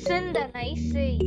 சிந்தனை செய்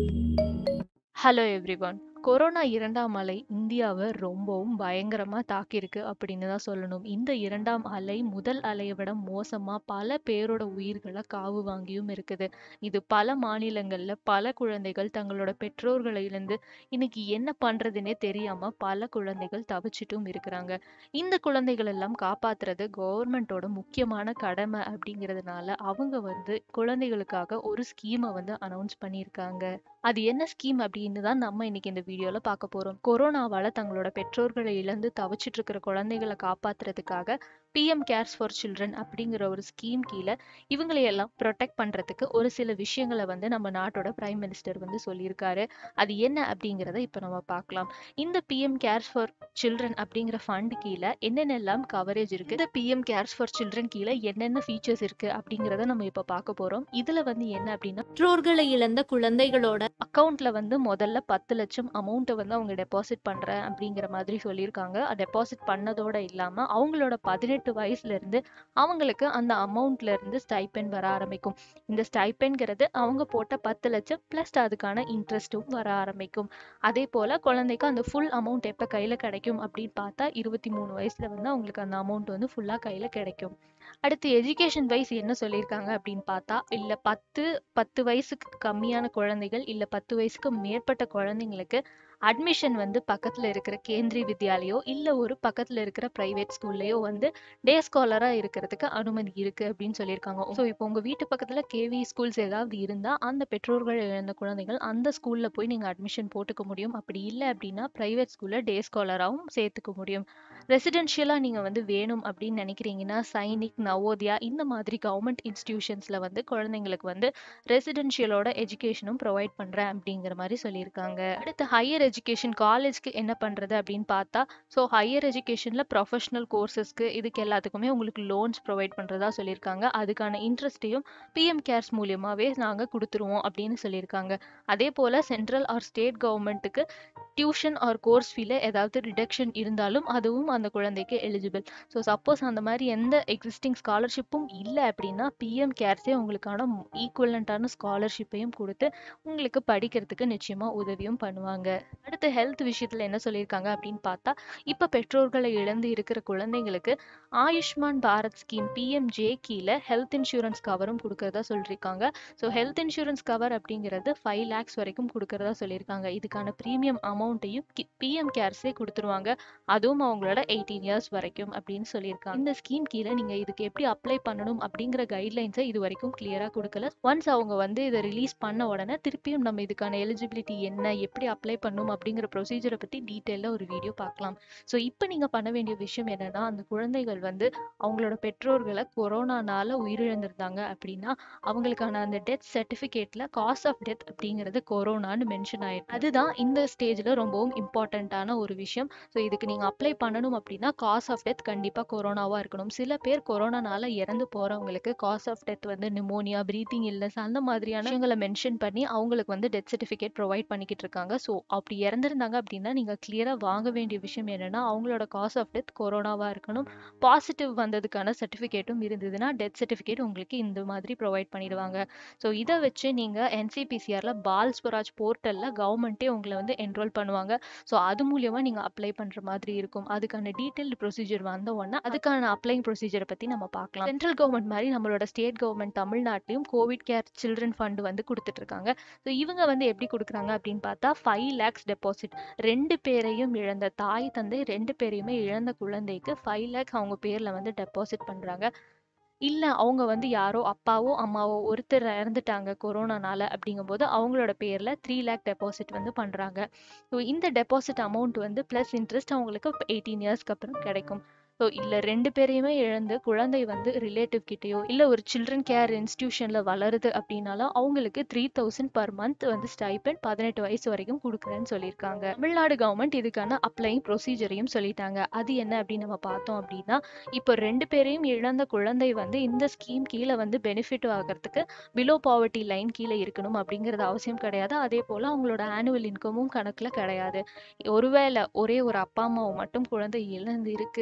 hello everyone corona இரண்டாம் அலை இந்தியாவை ரொம்பவும் பயங்கரமா தாக்கியிருக்கு அப்படின்னு தான் சொல்லணும் இந்த இரண்டாம் அலை முதல் அலையை விட மோசமா பல பேரோட உயிர்களை காவு வாங்கியும் இருக்குது இது பல மாநிலங்கள்ல பல குழந்தைகள் தங்களோட பெற்றோர்களை இழந்து இன்னைக்கு என்ன பண்றதுன்னே தெரியாம பல குழந்தைகள் தவிச்சிட்டும் இருக்கிறாங்க இந்த குழந்தைகள் எல்லாம் காப்பாத்துறது கவர்மெண்டோட முக்கியமான கடமை அப்படிங்கிறதுனால அவங்க வந்து குழந்தைகளுக்காக ஒரு ஸ்கீமை வந்து அனௌன்ஸ் பண்ணியிருக்காங்க அது என்ன ஸ்கீம் அப்படின்னு தான் நம்ம இன்னைக்கு இந்த வீடியோல பார்க்க போறோம் கொரோனாவால தங்களோட பெற்றோர்களை இழந்து தவிச்சிட்டு இருக்கிற குழந்தைகளை காப்பாத்துறதுக்காக பிஎம் கேர்ஸ் ஃபார் சில்ட்ரன் அப்படிங்கிற ஒரு ஸ்கீம் கீழே இவங்களை எல்லாம் ப்ரொடெக்ட் பண்றதுக்கு ஒரு சில விஷயங்களை வந்து நம்ம நாட்டோட பிரைம் மினிஸ்டர் வந்து சொல்லியிருக்காரு அது என்ன அப்படிங்கிறத இப்போ நம்ம பார்க்கலாம் இந்த பிஎம் கேர்ஸ் ஃபார் சில்ட்ரன் அப்படிங்கிற ஃபண்ட் கீழே என்னென்னலாம் கவரேஜ் இருக்கு இந்த பிஎம் கேர்ஸ் ஃபார் சில்ட்ரன் கீழே என்னென்ன ஃபீச்சர்ஸ் இருக்கு அப்படிங்கிறத நம்ம இப்போ பார்க்க போறோம் இதுல வந்து என்ன அப்படின்னா பெற்றோர்களை இழந்த குழந்தைகளோட அக்கௌண்ட்ல வந்து முதல்ல பத்து லட்சம் அமௌண்ட்டை வந்து அவங்க டெபாசிட் பண்றேன் அப்படிங்கிற மாதிரி சொல்லியிருக்காங்க டெபாசிட் பண்ணதோட இல்லாம அவங்களோட பதினெட்டு வயசுல இருந்து அவங்களுக்கு அந்த அமௌண்ட்ல இருந்து ஸ்டைபெண்ட் வர ஆரம்பிக்கும் இந்த ஸ்டைபெண்ட்ங்கிறது அவங்க போட்ட பத்து லட்சம் பிளஸ் அதுக்கான இன்ட்ரெஸ்ட்டும் வர ஆரம்பிக்கும் அதே போல குழந்தைக்கு அந்த ஃபுல் அமௌண்ட் எப்ப கையில கிடைக்கும் அப்படின்னு பார்த்தா இருபத்தி மூணு வயசுல வந்து அவங்களுக்கு அந்த அமௌண்ட் வந்து ஃபுல்லா கையில கிடைக்கும் அடுத்து எஜுகேஷன் வைஸ் என்ன சொல்லியிருக்காங்க அப்படின்னு பார்த்தா இல்ல பத்து பத்து வயசுக்கு கம்மியான குழந்தைகள் இல்ல பத்து வயசுக்கு மேற்பட்ட குழந்தைங்களுக்கு அட்மிஷன் வந்து பக்கத்துல இருக்கிற கேந்திரிய வித்யாலயோ இல்ல ஒரு பக்கத்துல இருக்கிற பிரைவேட் ஸ்கூல்லயோ வந்து டே ஸ்காலரா இருக்கிறதுக்கு அனுமதி இருக்கு அப்படின்னு சொல்லியிருக்காங்க ஸோ இப்போ உங்க வீட்டு பக்கத்துல கேவி ஸ்கூல்ஸ் ஏதாவது இருந்தா அந்த பெற்றோர்கள் இழந்த குழந்தைகள் அந்த ஸ்கூல்ல போய் நீங்க அட்மிஷன் போட்டுக்க முடியும் அப்படி இல்லை அப்படின்னா பிரைவேட் ஸ்கூல்ல டே ஸ்காலராகவும் சேர்த்துக்க முடியும் ரெசிடென்ஷியலா நீங்க வந்து வேணும் அப்படின்னு நினைக்கிறீங்கன்னா சைனிக் நவோதயா இந்த மாதிரி கவர்மெண்ட் இன்ஸ்டிடியூஷன்ஸ்ல வந்து குழந்தைங்களுக்கு வந்து ரெசிடென்ஷியலோட எஜுகேஷனும் ப்ரொவைட் பண்றேன் அப்படிங்கிற மாதிரி சொல்லியிருக்காங்க அடுத்து ஹையர் எஜுகேஷன் காலேஜ்க்கு என்ன பண்றது அப்படின்னு பார்த்தா ஸோ ஹையர் எஜுகேஷன்ல ப்ரொஃபஷனல் கோர்சஸ்க்கு இதுக்கு எல்லாத்துக்குமே உங்களுக்கு லோன்ஸ் ப்ரொவைட் பண்றதா சொல்லியிருக்காங்க அதுக்கான இன்ட்ரெஸ்ட்டையும் பிஎம் கேர்ஸ் மூலியமாவே நாங்க கொடுத்துருவோம் அப்படின்னு சொல்லியிருக்காங்க அதே போல சென்ட்ரல் ஆர் ஸ்டேட் கவர்மெண்ட்டுக்கு டியூஷன் ஆர் கோர்ஸ் ஃபீல ஏதாவது ரிடக்ஷன் இருந்தாலும் அதுவும் அந்த குழந்தைக்கு எலிஜிபிள் ஸோ சப்போஸ் அந்த மாதிரி எந்த எக்ஸிஸ்டிங் ஸ்காலர்ஷிப்பும் இல்லை அப்படின்னா பிஎம் கேர்ஸே உங்களுக்கான ஈக்குவலண்ட்டான ஸ்காலர்ஷிப்பையும் கொடுத்து உங்களுக்கு படிக்கிறதுக்கு நிச்சயமா உதவியும் பண்ணுவாங்க அடுத்து ஹெல்த் விஷயத்துல என்ன சொல்லியிருக்காங்க அப்படின்னு பார்த்தா இப்ப பெற்றோர்களை இழந்து இருக்கிற குழந்தைங்களுக்கு ஆயுஷ்மான் பாரத் ஸ்கீம் பிஎம்ஜே கீழே ஹெல்த் இன்சூரன்ஸ் கவரும் கொடுக்கறதா சொல்லியிருக்காங்க ஸோ ஹெல்த் இன்சூரன்ஸ் கவர் அப்படிங்கிறது ஃபைவ் லேக்ஸ் வரைக்கும் கொடுக்கறதா சொல்லியிருக்காங்க இதுக்கான ப்ரீமியம் அமௌண்ட்டையும் பிஎம் கேர்ஸே கொடுத்துருவாங்க அதுவும் அவங்களோட எயிட்டீன் இயர்ஸ் வரைக்கும் அப்படின்னு சொல்லியிருக்காங்க இந்த ஸ்கீம் கீழே நீங்க இதுக்கு எப்படி அப்ளை பண்ணணும் அப்படிங்கிற கைட்லைன்ஸை இது வரைக்கும் கிளியரா கொடுக்கல ஒன்ஸ் அவங்க வந்து இதை ரிலீஸ் பண்ண உடனே திருப்பியும் நம்ம இதுக்கான எலிஜிபிலிட்டி என்ன எப்படி அப்ளை பண்ணணும் அப்படிங்கிற ப்ரொசீஜரை பத்தி டீட்டெயிலாக ஒரு வீடியோ பார்க்கலாம் ஸோ இப்போ நீங்க பண்ண வேண்டிய விஷயம் என்னன்னா அந்த குழந்தைகள் வந்து அவங்களோட பெற்றோர்களை கொரோனானால உயிரிழந்திருந்தாங்க அப்படின்னா அவங்களுக்கான அந்த டெத் சர்டிஃபிகேட்ல காஸ் ஆஃப் டெத் அப்படிங்கிறது கொரோனான்னு மென்ஷன் ஆயிருக்கு அதுதான் இந்த ஸ்டேஜ்ல ரொம்பவும் இம்பார்ட்டண்ட்டான ஒரு விஷயம் ஸோ இதுக்கு நீங்க அப்ளை பண்ணணும் அப்படின்னா காஸ் ஆஃப் டெத் கண்டிப்பா கொரோனாவா இருக்கணும் சில பேர் கொரோனானால இறந்து போறவங்களுக்கு காஸ் ஆஃப் டெத் வந்து நிமோனியா பிரீத்திங் இல்னஸ் அந்த மாதிரியான விஷயங்களை மென்ஷன் பண்ணி அவங்களுக்கு வந்து டெத் சர்டிஃபிகேட் ப்ரொவைட் பண்ணிக்கிட்டு இருக்காங்க ஸோ அப்படி இறந்திருந்தாங்க அப்படின்னா நீங்க கிளியரா வாங்க வேண்டிய விஷயம் என்னன்னா அவங்களோட காஸ் ஆஃப் டெத் கொரோனாவா இருக்கணும் பாசிட்டிவ் வந்ததுக்கான சர்டிஃபிகேட்டும் இருந்ததுன்னா டெத் சர்டிஃபிகேட் உங்களுக்கு இந்த மாதிரி ப்ரொவைட் பண்ணிடுவாங்க ஸோ இதை வச்சு நீங்க என்சிபிசிஆர்ல பால் ஸ்வராஜ் போர்ட்டல்ல கவர்மெண்ட்டே உங்களை வந்து என்ரோல் பண்ணுவாங்க ஸோ அது மூலியமா நீங்க அப்ளை பண்ற மாதிரி இருக்கும் அதுக்கான டீட்டெயில் ப்ரொசீஜர் வந்த உடனே அதுக்கான அப்ளைங் ப்ரொசீஜரை பத்தி நம்ம பார்க்கலாம் சென்ட்ரல் கவர்மெண்ட் மாதிரி நம்மளோட ஸ்டேட் கவர்மெண்ட் தமிழ்நாட்டிலையும் கோவிட் கேர் சில்ட்ரன் ஃபண்ட் வந்து கொடுத்துட்டு இருக்காங்க ஸோ இவங்க வந்து எப்படி கொடுக்குறாங்க அப்படின்னு பார்த்தா ஃபைவ் லேக்ஸ் டெபாசிட் ரெண்டு பேரையும் இழந்த தாய் தந்தை ரெண்டு பேரையுமே இழந்த குழந்தைக்கு ஃபைவ் லேக்ஸ் அவங்க பேர்ல வந்து டெபாசிட் பண்றாங்க இல்ல அவங்க வந்து யாரோ அப்பாவோ அம்மாவோ ஒருத்தர் இறந்துட்டாங்க கொரோனானால அப்படிங்கும்போது அவங்களோட பேர்ல த்ரீ லேக் டெபாசிட் வந்து பண்றாங்க ஸோ இந்த டெபாசிட் அமௌண்ட் வந்து பிளஸ் இன்ட்ரெஸ்ட் அவங்களுக்கு எயிட்டீன் இயர்ஸ்க்கு அப்புறம் கிடைக்கும் ஸோ இல்லை ரெண்டு பேரையுமே இழந்து குழந்தை வந்து ரிலேட்டிவ் கிட்டேயோ இல்லை ஒரு சில்ட்ரன் கேர் இன்ஸ்டியூஷனில் வளருது அப்படின்னாலும் அவங்களுக்கு த்ரீ தௌசண்ட் பர் மந்த் வந்து ஸ்டைபெண்ட் பதினெட்டு வயசு வரைக்கும் கொடுக்குறேன்னு சொல்லியிருக்காங்க தமிழ்நாடு கவர்மெண்ட் இதுக்கான அப்ளைங் ப்ரொசீஜரையும் சொல்லிட்டாங்க அது என்ன அப்படின்னு நம்ம பார்த்தோம் அப்படின்னா இப்போ ரெண்டு பேரையும் இழந்த குழந்தை வந்து இந்த ஸ்கீம் கீழே வந்து பெனிஃபிட் ஆகிறதுக்கு பிலோ பாவர்ட்டி லைன் கீழே இருக்கணும் அப்படிங்கிறது அவசியம் கிடையாது அதே போல் அவங்களோட ஆனுவல் இன்கமும் கணக்கில் கிடையாது ஒருவேளை ஒரே ஒரு அப்பா அம்மாவை மட்டும் குழந்தை இழந்து இருக்கு அப்படிங்கிற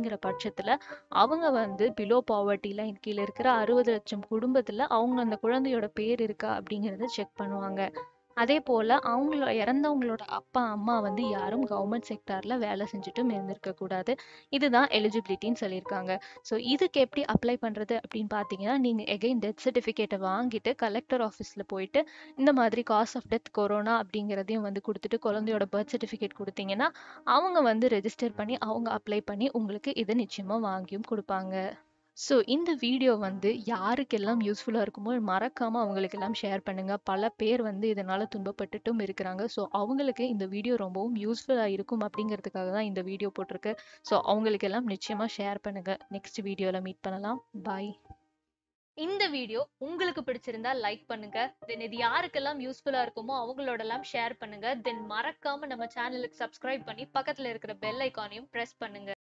அப்படிங்கிற பட்சத்துல அவங்க வந்து பிலோ பாவர்ட்டி லைன் கீழே இருக்கிற அறுபது லட்சம் குடும்பத்துல அவங்க அந்த குழந்தையோட பேர் இருக்கா அப்படிங்கறத செக் பண்ணுவாங்க அதே போல அவங்கள இறந்தவங்களோட அப்பா அம்மா வந்து யாரும் கவர்மெண்ட் செக்டார்ல வேலை செஞ்சுட்டும் இருந்திருக்க கூடாது இதுதான் எலிஜிபிலிட்டின்னு சொல்லியிருக்காங்க ஸோ இதுக்கு எப்படி அப்ளை பண்றது அப்படின்னு பார்த்தீங்கன்னா நீங்க எகைன் டெத் சர்டிஃபிகேட்டை வாங்கிட்டு கலெக்டர் ஆஃபீஸ்ல போயிட்டு இந்த மாதிரி காஸ் ஆஃப் டெத் கொரோனா அப்படிங்கிறதையும் வந்து கொடுத்துட்டு குழந்தையோட பர்த் சர்டிஃபிகேட் கொடுத்தீங்கன்னா அவங்க வந்து ரெஜிஸ்டர் பண்ணி அவங்க அப்ளை பண்ணி உங்களுக்கு இதை நிச்சயமா வாங்கியும் கொடுப்பாங்க ஸோ இந்த வீடியோ வந்து யாருக்கெல்லாம் யூஸ்ஃபுல்லாக இருக்குமோ மறக்காமல் அவங்களுக்கெல்லாம் ஷேர் பண்ணுங்கள் பல பேர் வந்து இதனால் துன்பப்பட்டுட்டும் இருக்கிறாங்க ஸோ அவங்களுக்கு இந்த வீடியோ ரொம்பவும் யூஸ்ஃபுல்லாக இருக்கும் அப்படிங்கிறதுக்காக தான் இந்த வீடியோ போட்டிருக்கு ஸோ அவங்களுக்கெல்லாம் நிச்சயமாக ஷேர் பண்ணுங்கள் நெக்ஸ்ட் வீடியோவில் மீட் பண்ணலாம் பாய் இந்த வீடியோ உங்களுக்கு பிடிச்சிருந்தா லைக் பண்ணுங்க தென் இது யாருக்கெல்லாம் யூஸ்ஃபுல்லா இருக்குமோ அவங்களோட எல்லாம் ஷேர் பண்ணுங்க தென் மறக்காம நம்ம சேனலுக்கு சப்ஸ்கிரைப் பண்ணி பக்கத்துல இருக்கிற பெல் ஐக்கானையும் பிரஸ் பண்ணுங்க